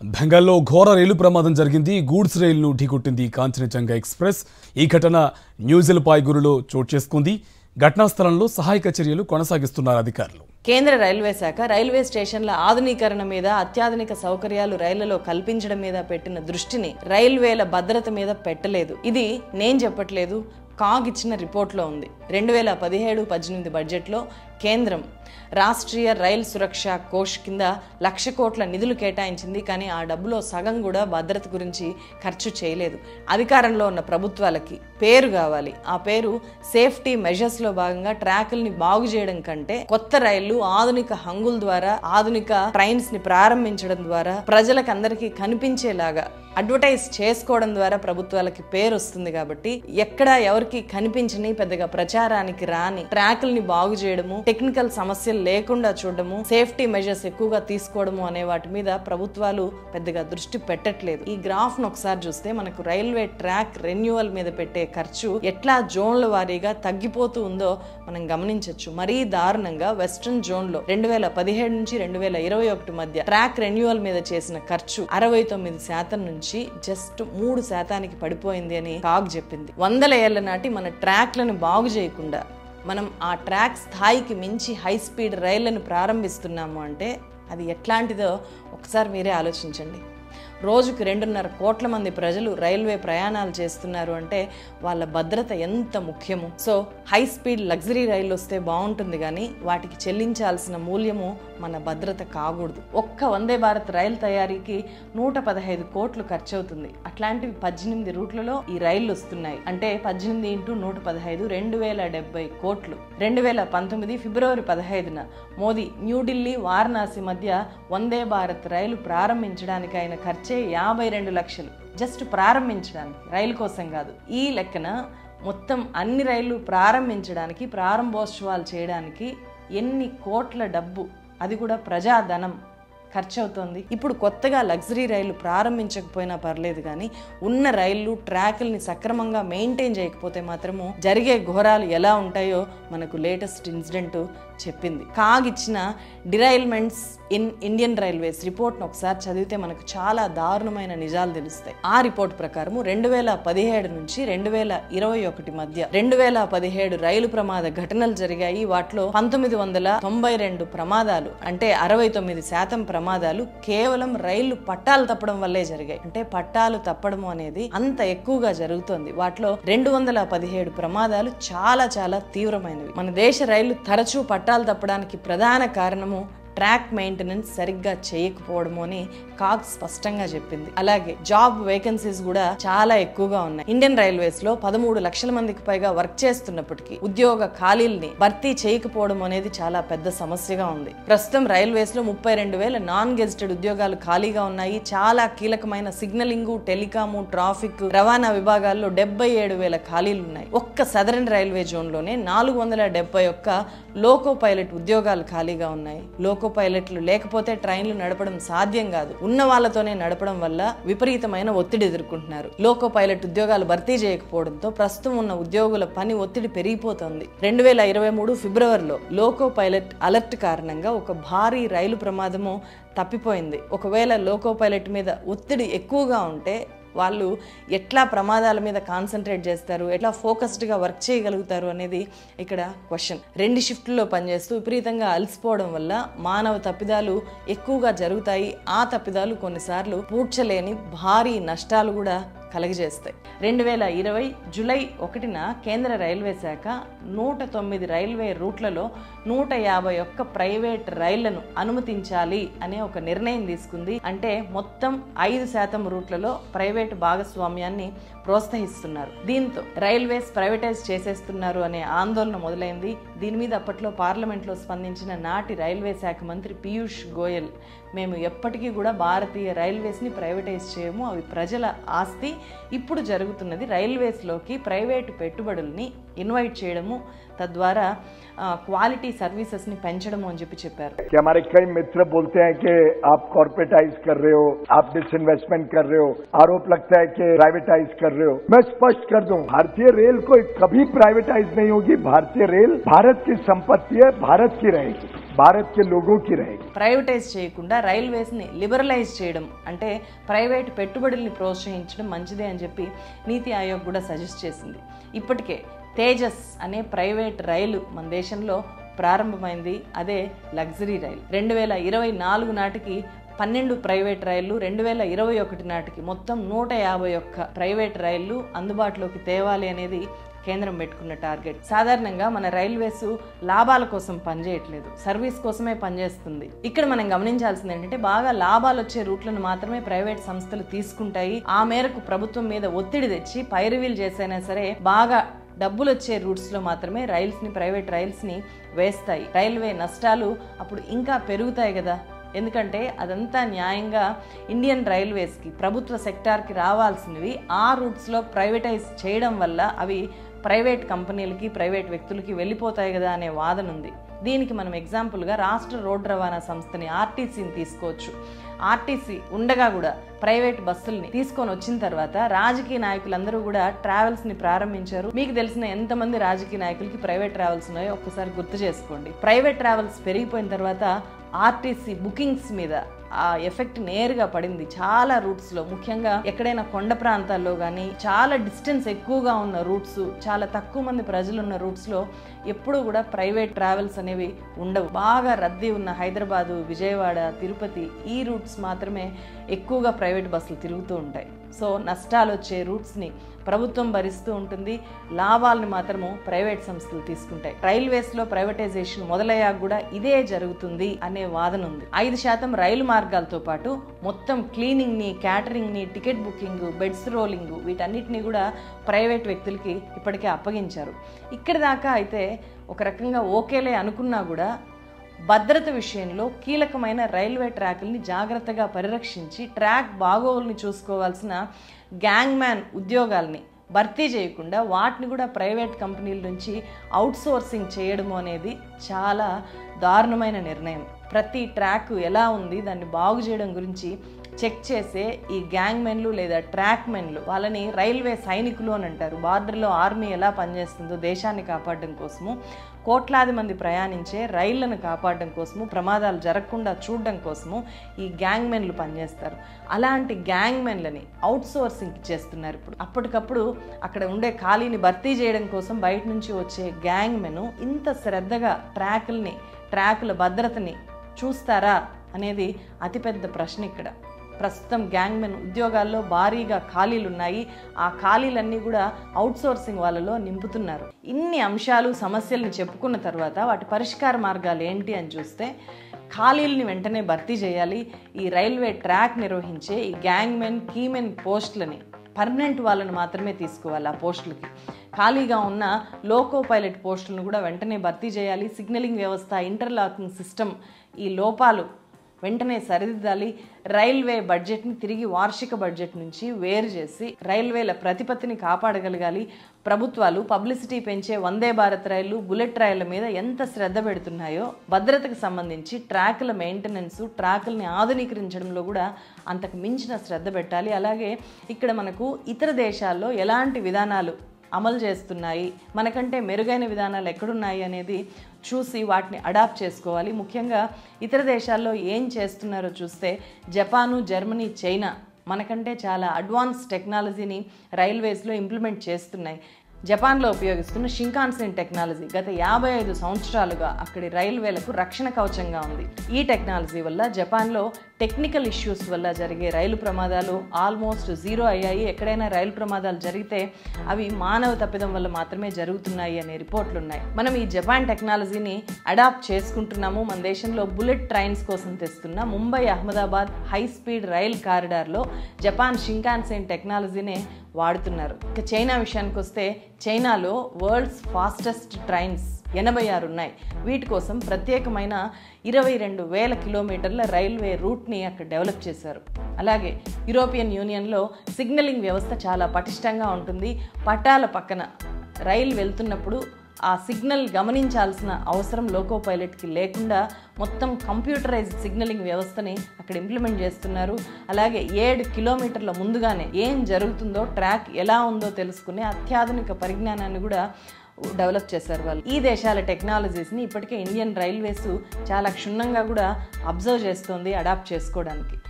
బెంగాల్లో ఘోర రైలు ప్రమాదం జరిగింది గూడ్స్ రైలును ఢీకొట్టింది కాంచనజంగా ఎక్స్ప్రెస్ ఈ ఘటన న్యూజిల్పాయ్గురులో చోటు చేసుకుంది ఘటనా స్థలంలో సహాయక చర్యలు కొనసాగిస్తున్నారు అధికారులు కేంద్ర రైల్వే శాఖ రైల్వే స్టేషన్ల ఆధునీకరణ మీద అత్యాధునిక సౌకర్యాలు రైళ్లలో కల్పించడం మీద పెట్టిన దృష్టిని రైల్వేల భద్రత మీద పెట్టలేదు ఇది నేను చెప్పట్లేదు కాగ్ ఇచ్చిన రిపోర్ట్లో ఉంది రెండు వేల పదిహేడు పద్దెనిమిది బడ్జెట్లో కేంద్రం రాష్ట్రీయ రైల్ సురక్ష కోష్ కింద లక్ష కోట్ల నిధులు కేటాయించింది కానీ ఆ డబ్బులో సగం కూడా భద్రత గురించి ఖర్చు చేయలేదు అధికారంలో ఉన్న ప్రభుత్వాలకి పేరు కావాలి ఆ పేరు సేఫ్టీ మెజర్స్ లో భాగంగా ట్రాకుల్ని బాగు చేయడం కంటే కొత్త రైళ్లు ఆధునిక హంగుల ద్వారా ఆధునిక ట్రైన్స్ ని ప్రారంభించడం ద్వారా ప్రజలకు అందరికీ కనిపించేలాగా అడ్వర్టైజ్ చేసుకోవడం ద్వారా ప్రభుత్వాలకి పేరు వస్తుంది కాబట్టి ఎక్కడ ఎవరికి కనిపించని పెద్దగా ప్రచారానికి రాని ట్రాకుల్ని బాగు చేయడము టెక్నికల్ సమస్యలు లేకుండా చూడడము సేఫ్టీ మెజర్స్ ఎక్కువగా తీసుకోవడము అనే వాటి మీద ప్రభుత్వాలు పెద్దగా దృష్టి పెట్టట్లేదు ఈ గ్రాఫ్ ను ఒకసారి చూస్తే మనకు రైల్వే ట్రాక్ రెన్యువల్ మీద పెట్టే ఖర్చు ఎట్లా జోన్ల వారీగా తగ్గిపోతూ ఉందో మనం గమనించవచ్చు మరీ దారుణంగా వెస్ట్రన్ జోన్ లో రెండు వేల పదిహేడు నుంచి రెండు వేల ఇరవై ఒకటి మధ్య ట్రాక్ రెన్యువల్ మీద చేసిన ఖర్చు అరవై తొమ్మిది శాతం నుంచి జస్ట్ మూడు శాతానికి పడిపోయింది అని కాగ్ చెప్పింది వందల ఏళ్ల నాటి మన ట్రాక్లను బాగు చేయకుండా మనం ఆ ట్రాక్ స్థాయికి మించి హై స్పీడ్ రైళ్లను ప్రారంభిస్తున్నాము అంటే అది ఎట్లాంటిదో ఒకసారి మీరే ఆలోచించండి రోజుకు రెండున్నర కోట్ల మంది ప్రజలు రైల్వే ప్రయాణాలు చేస్తున్నారు అంటే వాళ్ళ భద్రత ఎంత ముఖ్యము సో హై స్పీడ్ లగ్జరీ రైలు వస్తే బాగుంటుంది కానీ వాటికి చెల్లించాల్సిన మూల్యము మన భద్రత కాకూడదు ఒక్క వందే భారత్ రైలు తయారీకి నూట పదహైదు కోట్లు ఖర్చు అవుతుంది అట్లాంటివి పద్దెనిమిది రూట్లలో ఈ రైళ్లు వస్తున్నాయి అంటే పద్దెనిమిది ఇంటూ నూట పదహైదు రెండు వేల డెబ్బై కోట్లు రెండు వేల పంతొమ్మిది ఫిబ్రవరి పదహైదున మోదీ న్యూఢిల్లీ వారణాసి మధ్య వందే భారత్ రైలు ప్రారంభించడానికి ఆయన ఖర్చే యాభై రెండు లక్షలు జస్ట్ ప్రారంభించడానికి రైలు కోసం కాదు ఈ లెక్కన మొత్తం అన్ని రైళ్లు ప్రారంభించడానికి ప్రారంభోత్సవాలు చేయడానికి ఎన్ని కోట్ల డబ్బు అది కూడా ప్రజాధనం ఖర్చు అవుతోంది ఇప్పుడు కొత్తగా లగ్జరీ రైళ్లు ప్రారంభించకపోయినా పర్లేదు కానీ ఉన్న రైళ్లు ట్రాకుల్ని సక్రమంగా మెయింటైన్ చేయకపోతే మాత్రము జరిగే ఘోరాలు ఎలా ఉంటాయో మనకు లేటెస్ట్ ఇన్సిడెంట్ చెప్పింది కాగ్ ఇచ్చిన డిరైల్మెంట్స్ ఇన్ ఇండియన్ రైల్వేస్ రిపోర్ట్ను ఒకసారి చదివితే మనకు చాలా దారుణమైన నిజాలు తెలుస్తాయి ఆ రిపోర్ట్ ప్రకారము రెండు వేల పదిహేడు నుంచి రెండు వేల ఇరవై ఒకటి మధ్య రెండు వేల పదిహేడు రైలు ప్రమాద ఘటనలు జరిగాయి వాటిలో పంతొమ్మిది వందల తొంభై రెండు ప్రమాదాలు అంటే అరవై తొమ్మిది శాతం ప్రమాదాలు కేవలం రైళ్లు పట్టాలు తప్పడం వల్లే జరిగాయి అంటే పట్టాలు తప్పడం అనేది అంత ఎక్కువగా జరుగుతోంది వాటిలో రెండు వందల పదిహేడు ప్రమాదాలు చాలా చాలా తీవ్రమైనవి మన దేశ రైళ్లు తరచూ పట్టాలు తప్పడానికి ప్రధాన కారణము ట్రాక్ మెయింటెనెన్స్ సరిగ్గా చేయకపోవడము అని కాగ్ స్పష్టంగా చెప్పింది అలాగే జాబ్ వేకెన్సీస్ కూడా చాలా ఎక్కువగా ఉన్నాయి ఇండియన్ రైల్వేస్ లో పదమూడు లక్షల మందికి పైగా వర్క్ చేస్తున్నప్పటికీ ఉద్యోగ ఖాళీల్ని భర్తీ చేయకపోవడం అనేది చాలా పెద్ద సమస్యగా ఉంది ప్రస్తుతం రైల్వేస్ లో ముప్పై రెండు వేల నాన్ గెజిటెడ్ ఉద్యోగాలు ఖాళీగా ఉన్నాయి చాలా కీలకమైన సిగ్నలింగ్ టెలికాము ట్రాఫిక్ రవాణా విభాగాల్లో డెబ్బై ఏడు వేల ఖాళీలు ఉన్నాయి ఒక్క సదరన్ రైల్వే జోన్ లోనే నాలుగు వందల డెబ్బై ఒక్క లోకో పైలట్ ఉద్యోగాలు ఖాళీగా ఉన్నాయి లోకో పైలట్లు లేకపోతే ట్రైన్లు నడపడం సాధ్యం కాదు ఉన్న వాళ్ళతోనే నడపడం వల్ల విపరీతమైన ఒత్తిడి ఎదుర్కొంటున్నారు లోకో పైలట్ ఉద్యోగాలు భర్తీ చేయకపోవడంతో ప్రస్తుతం ఉన్న ఉద్యోగుల పని ఒత్తిడి పెరిగిపోతోంది రెండు వేల ఇరవై మూడు ఫిబ్రవరిలో లోకో పైలట్ అలర్ట్ కారణంగా ఒక భారీ రైలు ప్రమాదము తప్పిపోయింది ఒకవేళ లోకో పైలట్ మీద ఒత్తిడి ఎక్కువగా ఉంటే వాళ్ళు ఎట్లా ప్రమాదాల మీద కాన్సన్ట్రేట్ చేస్తారు ఎట్లా ఫోకస్డ్గా వర్క్ చేయగలుగుతారు అనేది ఇక్కడ క్వశ్చన్ రెండు షిఫ్ట్లో పనిచేస్తూ విపరీతంగా అలసిపోవడం వల్ల మానవ తప్పిదాలు ఎక్కువగా జరుగుతాయి ఆ తప్పిదాలు కొన్నిసార్లు పూడ్చలేని భారీ నష్టాలు కూడా కలగజేస్తాయి రెండు వేల ఇరవై జూలై ఒకటిన కేంద్ర రైల్వే శాఖ నూట తొమ్మిది రైల్వే రూట్లలో నూట యాభై ఒక్క ప్రైవేట్ రైళ్లను అనుమతించాలి అనే ఒక నిర్ణయం తీసుకుంది అంటే మొత్తం ఐదు శాతం రూట్లలో ప్రైవేట్ భాగస్వామ్యాన్ని ప్రోత్సహిస్తున్నారు దీంతో రైల్వేస్ ప్రైవేటైజ్ చేసేస్తున్నారు అనే ఆందోళన మొదలైంది దీని మీద అప్పట్లో పార్లమెంట్లో స్పందించిన నాటి రైల్వే శాఖ మంత్రి పీయూష్ గోయల్ మేము ఎప్పటికీ కూడా భారతీయ రైల్వేస్ని ప్రైవేటైజ్ చేయము అవి ప్రజల ఆస్తి ఇప్పుడు జరుగుతున్నది రైల్వేస్లోకి ప్రైవేటు పెట్టుబడుల్ని ఇన్వైట్ చేయడము తద్వారా క్వాలిటీ సర్వీసెస్ని పెంచడము అని చెప్పి చెప్పారు कि हमारे कई मित्र बोलते हैं कि आप कॉर्पोरेटाइज कर रहे हो आप डिसइन्वेस्टमेंट कर रहे हो आरोप लगता है कि प्राइवेटाइज कर रहे हो मैं स्पष्ट कर दूं भारतीय रेल को कभी प्राइवेटाइज नहीं होगी भारतीय रेल भारत की संपत्ति है भारत की रहेगी भारत के लोगों की रहेगी ప్రైవేటైజ్ చేయకుండా రైల్వేస్ని లిబరలైజ్ చేయడం అంటే ప్రైవేట్ పెట్టుబడుల్ని ప్రోత్సహించడం మంచిదే అని చెప్పి నీతి ఆయోగ్ కూడా సజెస్ట్ చేసింది ఇప్పటికే తేజస్ అనే ప్రైవేట్ రైలు మన దేశంలో ప్రారంభమైంది అదే లగ్జరీ రైలు రెండు వేల ఇరవై నాలుగు నాటికి పన్నెండు ప్రైవేట్ రైళ్లు రెండు వేల ఇరవై ఒకటి నాటికి మొత్తం నూట యాభై ఒక్క ప్రైవేట్ రైళ్లు అందుబాటులోకి తేవాలి అనేది కేంద్రం పెట్టుకున్న టార్గెట్ సాధారణంగా మన రైల్వేస్ లాభాల కోసం పనిచేయట్లేదు సర్వీస్ కోసమే పనిచేస్తుంది ఇక్కడ మనం గమనించాల్సింది ఏంటంటే బాగా లాభాలు వచ్చే రూట్లను మాత్రమే ప్రైవేట్ సంస్థలు తీసుకుంటాయి ఆ మేరకు ప్రభుత్వం మీద ఒత్తిడి తెచ్చి పైరువీలు చేసైనా సరే బాగా డబ్బులు వచ్చే రూట్స్ లో మాత్రమే రైల్స్ ని ప్రైవేట్ రైల్స్ ని వేస్తాయి రైల్వే నష్టాలు అప్పుడు ఇంకా పెరుగుతాయి కదా ఎందుకంటే అదంతా న్యాయంగా ఇండియన్ రైల్వేస్కి ప్రభుత్వ సెక్టార్కి రావాల్సినవి ఆ రూట్స్లో ప్రైవేటైజ్ చేయడం వల్ల అవి ప్రైవేట్ కంపెనీలకి ప్రైవేట్ వ్యక్తులకి వెళ్ళిపోతాయి కదా అనే వాదన ఉంది దీనికి మనం ఎగ్జాంపుల్గా రాష్ట్ర రోడ్డు రవాణా సంస్థని ఆర్టీసీని తీసుకోవచ్చు ఆర్టీసీ ఉండగా కూడా ప్రైవేట్ బస్సుల్ని తీసుకొని వచ్చిన తర్వాత రాజకీయ నాయకులందరూ కూడా ట్రావెల్స్ ని ప్రారంభించారు మీకు తెలిసిన ఎంతమంది రాజకీయ నాయకులకి ప్రైవేట్ ట్రావెల్స్ ఉన్నాయో ఒక్కసారి గుర్తు చేసుకోండి ప్రైవేట్ ట్రావెల్స్ పెరిగిపోయిన తర్వాత ఆర్టీసీ బుకింగ్స్ మీద ఆ ఎఫెక్ట్ నేరుగా పడింది చాలా రూట్స్ లో ముఖ్యంగా ఎక్కడైనా కొండ ప్రాంతాల్లో కానీ చాలా డిస్టెన్స్ ఎక్కువగా ఉన్న రూట్స్ చాలా తక్కువ మంది ప్రజలు ఉన్న రూట్స్ లో ఎప్పుడూ కూడా ప్రైవేట్ ట్రావెల్స్ అనేవి ఉండవు బాగా రద్దీ ఉన్న హైదరాబాదు విజయవాడ తిరుపతి ఈ రూట్స్ మాత్రమే ఎక్కువగా ప్రైవేట్ బస్సులు తిరుగుతూ ఉంటాయి సో నష్టాలు వచ్చే రూట్స్ని ప్రభుత్వం భరిస్తూ ఉంటుంది లాభాలను మాత్రము ప్రైవేట్ సంస్థలు తీసుకుంటాయి రైల్వేస్లో ప్రైవేటైజేషన్ మొదలయ్యాక కూడా ఇదే జరుగుతుంది అనే వాదన ఉంది ఐదు శాతం రైలు మార్గాలతో పాటు మొత్తం క్లీనింగ్ని క్యాటరింగ్ని టికెట్ బుకింగ్ బెడ్స్ రోలింగ్ వీటన్నిటిని కూడా ప్రైవేట్ వ్యక్తులకి ఇప్పటికే అప్పగించారు ఇక్కడి దాకా అయితే ఒక రకంగా ఓకేలే అనుకున్నా కూడా భద్రత విషయంలో కీలకమైన రైల్వే ట్రాకుల్ని జాగ్రత్తగా పరిరక్షించి ట్రాక్ బాగోగుల్ని చూసుకోవాల్సిన గ్యాంగ్ మ్యాన్ ఉద్యోగాల్ని భర్తీ చేయకుండా వాటిని కూడా ప్రైవేట్ కంపెనీల నుంచి అవుట్ సోర్సింగ్ చేయడము అనేది చాలా దారుణమైన నిర్ణయం ప్రతి ట్రాక్ ఎలా ఉంది దాన్ని బాగు చేయడం గురించి చెక్ చేసే ఈ గ్యాంగ్ మెన్లు లేదా ట్రాక్ మెన్లు వాళ్ళని రైల్వే సైనికులు అని అంటారు బార్డర్లో ఆర్మీ ఎలా పనిచేస్తుందో దేశాన్ని కాపాడడం కోసము కోట్లాది మంది ప్రయాణించే రైళ్లను కాపాడడం కోసము ప్రమాదాలు జరగకుండా చూడడం కోసము ఈ గ్యాంగ్ మెన్లు పనిచేస్తారు అలాంటి గ్యాంగ్ మెన్లని అవుట్ సోర్సింగ్ చేస్తున్నారు ఇప్పుడు అప్పటికప్పుడు అక్కడ ఉండే ఖాళీని భర్తీ చేయడం కోసం బయట నుంచి వచ్చే గ్యాంగ్ మెన్ ఇంత శ్రద్ధగా ట్రాకుల్ని ట్రాకుల భద్రతని చూస్తారా అనేది అతిపెద్ద ప్రశ్న ఇక్కడ ప్రస్తుతం గ్యాంగ్ మెన్ ఉద్యోగాల్లో భారీగా ఖాళీలు ఉన్నాయి ఆ ఖాళీలన్నీ కూడా అవుట్ సోర్సింగ్ వాళ్ళలో నింపుతున్నారు ఇన్ని అంశాలు సమస్యల్ని చెప్పుకున్న తర్వాత వాటి పరిష్కార మార్గాలు ఏంటి అని చూస్తే ఖాళీలని వెంటనే భర్తీ చేయాలి ఈ రైల్వే ట్రాక్ నిర్వహించే ఈ గ్యాంగ్ మెన్ కీమెన్ పోస్టులని పర్మనెంట్ వాళ్ళని మాత్రమే తీసుకోవాలి ఆ పోస్టులకి ఖాళీగా ఉన్న లోకో పైలట్ పోస్టులను కూడా వెంటనే భర్తీ చేయాలి సిగ్నలింగ్ వ్యవస్థ ఇంటర్లాకింగ్ సిస్టమ్ ఈ లోపాలు వెంటనే సరిదిద్దాలి రైల్వే బడ్జెట్ని తిరిగి వార్షిక బడ్జెట్ నుంచి వేరు చేసి రైల్వేల ప్రతిపత్తిని కాపాడగలగాలి ప్రభుత్వాలు పబ్లిసిటీ పెంచే వందే భారత్ రైళ్లు బుల్లెట్ రైళ్ల మీద ఎంత శ్రద్ధ పెడుతున్నాయో భద్రతకు సంబంధించి ట్రాకుల మెయింటెనెన్స్ ట్రాకుల్ని ఆధునీకరించడంలో కూడా అంతకు మించిన శ్రద్ధ పెట్టాలి అలాగే ఇక్కడ మనకు ఇతర దేశాల్లో ఎలాంటి విధానాలు అమలు చేస్తున్నాయి మనకంటే మెరుగైన విధానాలు ఎక్కడున్నాయి అనేది చూసి వాటిని అడాప్ట్ చేసుకోవాలి ముఖ్యంగా ఇతర దేశాల్లో ఏం చేస్తున్నారో చూస్తే జపాను జర్మనీ చైనా మనకంటే చాలా అడ్వాన్స్ టెక్నాలజీని రైల్వేస్లో ఇంప్లిమెంట్ చేస్తున్నాయి జపాన్లో ఉపయోగిస్తున్న షింకాన్సెన్ టెక్నాలజీ గత యాభై ఐదు సంవత్సరాలుగా అక్కడి రైల్వేలకు రక్షణ కవచంగా ఉంది ఈ టెక్నాలజీ వల్ల జపాన్లో టెక్నికల్ ఇష్యూస్ వల్ల జరిగే రైలు ప్రమాదాలు ఆల్మోస్ట్ జీరో అయ్యాయి ఎక్కడైనా రైలు ప్రమాదాలు జరిగితే అవి మానవ తప్పిదం వల్ల మాత్రమే జరుగుతున్నాయి అనే రిపోర్ట్లు ఉన్నాయి మనం ఈ జపాన్ టెక్నాలజీని అడాప్ట్ చేసుకుంటున్నాము మన దేశంలో బుల్లెట్ ట్రైన్స్ కోసం తెస్తున్న Mumbai Ahmedabad high speed rail కారిడార్లో జపాన్ షింకాన్సెన్ టెక్నాలజీనే వాడుతున్నారు ఇక చైనా విషయానికి వస్తే చైనాలో వరల్డ్స్ ఫాస్టెస్ట్ ట్రైన్స్ ఎనభై ఆరు ఉన్నాయి వీటి కోసం ప్రత్యేకమైన ఇరవై రెండు వేల కిలోమీటర్ల రైల్వే రూట్ని అక్కడ డెవలప్ చేశారు అలాగే యూరోపియన్ యూనియన్లో సిగ్నలింగ్ వ్యవస్థ చాలా పటిష్టంగా ఉంటుంది పట్టాల పక్కన రైలు వెళ్తున్నప్పుడు ఆ సిగ్నల్ గమనించాల్సిన అవసరం లోకో పైలట్కి లేకుండా మొత్తం కంప్యూటరైజ్డ్ సిగ్నలింగ్ వ్యవస్థని అక్కడ ఇంప్లిమెంట్ చేస్తున్నారు అలాగే ఏడు కిలోమీటర్ల ముందుగానే ఏం జరుగుతుందో ట్రాక్ ఎలా ఉందో తెలుసుకునే అత్యాధునిక పరిజ్ఞానాన్ని కూడా డెవలప్ చేశారు వాళ్ళు ఈ దేశాల టెక్నాలజీస్ని ఇప్పటికే ఇండియన్ రైల్వేస్ చాలా క్షుణ్ణంగా కూడా అబ్జర్వ్ చేస్తుంది అడాప్ట్ చేసుకోవడానికి